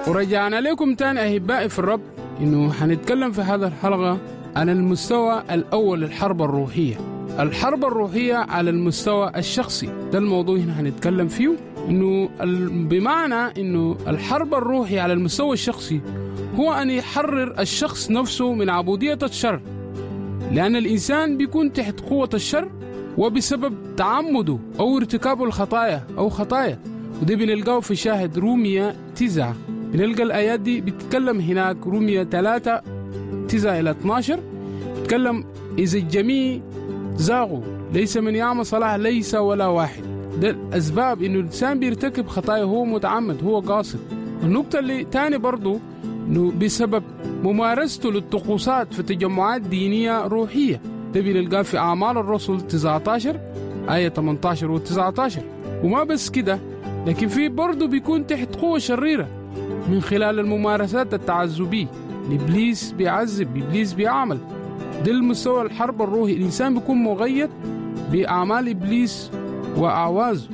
ورجعنا لكم تاني أحبائي في الرب إنه حنتكلم في هذا الحلقة عن المستوى الأول للحرب الروحية الحرب الروحية على المستوى الشخصي ده الموضوع هنا هنتكلم فيه إنه ال- بمعنى إنه الحرب الروحي على المستوى الشخصي هو أن يحرر الشخص نفسه من عبودية الشر لأن الإنسان بيكون تحت قوة الشر وبسبب تعمده أو ارتكابه الخطايا أو خطايا وده بنلقاه في شاهد رومية تسعة بنلقى الآيات دي بتتكلم هناك رومية 3 9 إلى 12 بتتكلم إذا الجميع زاغوا ليس من يعمل صلاح ليس ولا واحد ده الأسباب إنه الإنسان بيرتكب خطايا هو متعمد هو قاصد النقطة اللي تاني برضو إنه بسبب ممارسته للطقوسات في تجمعات دينية روحية ده بنلقاه في أعمال الرسل 19 آية 18 و 19 وما بس كده لكن في برضه بيكون تحت قوة شريرة من خلال الممارسات التعذبية إبليس بيعذب إبليس بيعمل ده المستوى الحرب الروحي الإنسان بيكون مغيد بأعمال إبليس وأعوازه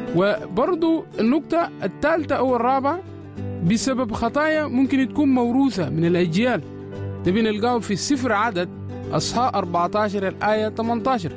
وبرضه النقطة الثالثة أو الرابعة بسبب خطايا ممكن تكون موروثة من الأجيال ده بنلقاه في السفر عدد أصحاء 14 الآية 18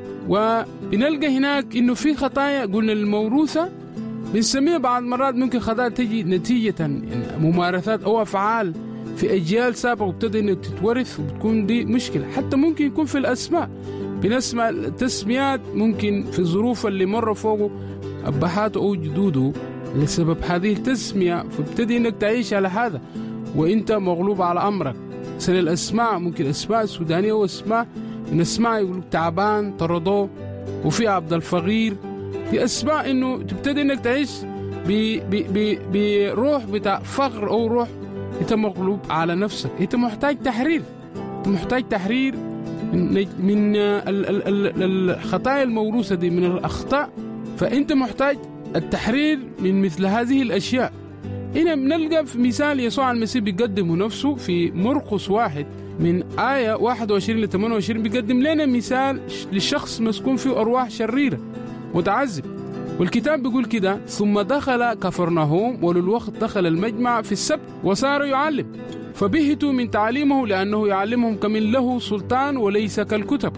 وبنلقى هناك إنه في خطايا قلنا الموروثة بنسميها بعض المرات ممكن خطايا تجي نتيجة ممارسات أو أفعال في أجيال سابقة وابتدى إنها تتورث وبتكون دي مشكلة حتى ممكن يكون في الأسماء بنسمع تسميات ممكن في الظروف اللي مروا فوقه أبهاته أو جدوده لسبب هذه التسمية فابتدي إنك تعيش على هذا وإنت مغلوب على أمرك مثل الأسماء ممكن أسماء سودانية وأسماء من أسماء يقولوا تعبان طردوه وفي عبد الفقير في أسماء إنه تبتدي إنك تعيش ب- ب- ب- بروح بتاع فقر أو روح أنت مغلوب على نفسك أنت محتاج تحرير أنت محتاج تحرير من من ال- ال- ال- الخطايا الموروثة دي من الأخطاء فأنت محتاج التحرير من مثل هذه الأشياء هنا بنلقى في مثال يسوع المسيح بيقدم نفسه في مرقس واحد من آية 21 ل 28 بيقدم لنا مثال لشخص مسكون فيه أرواح شريرة متعذب والكتاب بيقول كده ثم دخل كفرناهوم وللوقت دخل المجمع في السبت وصار يعلم فبهتوا من تعليمه لأنه يعلمهم كمن له سلطان وليس كالكتب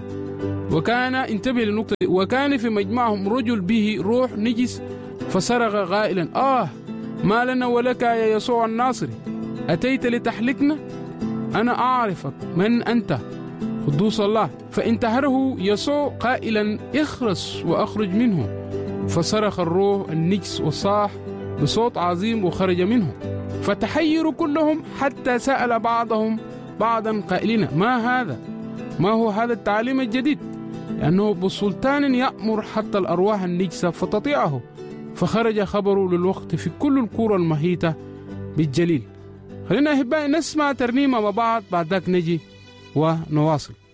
وكان انتبه للنقطة دي وكان في مجمعهم رجل به روح نجس فصرخ غائلا آه ما لنا ولك يا يسوع الناصري أتيت لتحلكنا أنا أعرفك من أنت قدوس الله فانتهره يسوع قائلا اخرس وأخرج منه فصرخ الروح النجس وصاح بصوت عظيم وخرج منه فتحيروا كلهم حتى سأل بعضهم بعضا قائلين ما هذا ما هو هذا التعليم الجديد لأنه بسلطان يأمر حتى الأرواح النجسة فتطيعه فخرج خبره للوقت في كل القرى المحيطة بالجليل خلينا أحبائي نسمع ترنيمة مع بعض بعد ذاك نجي ونواصل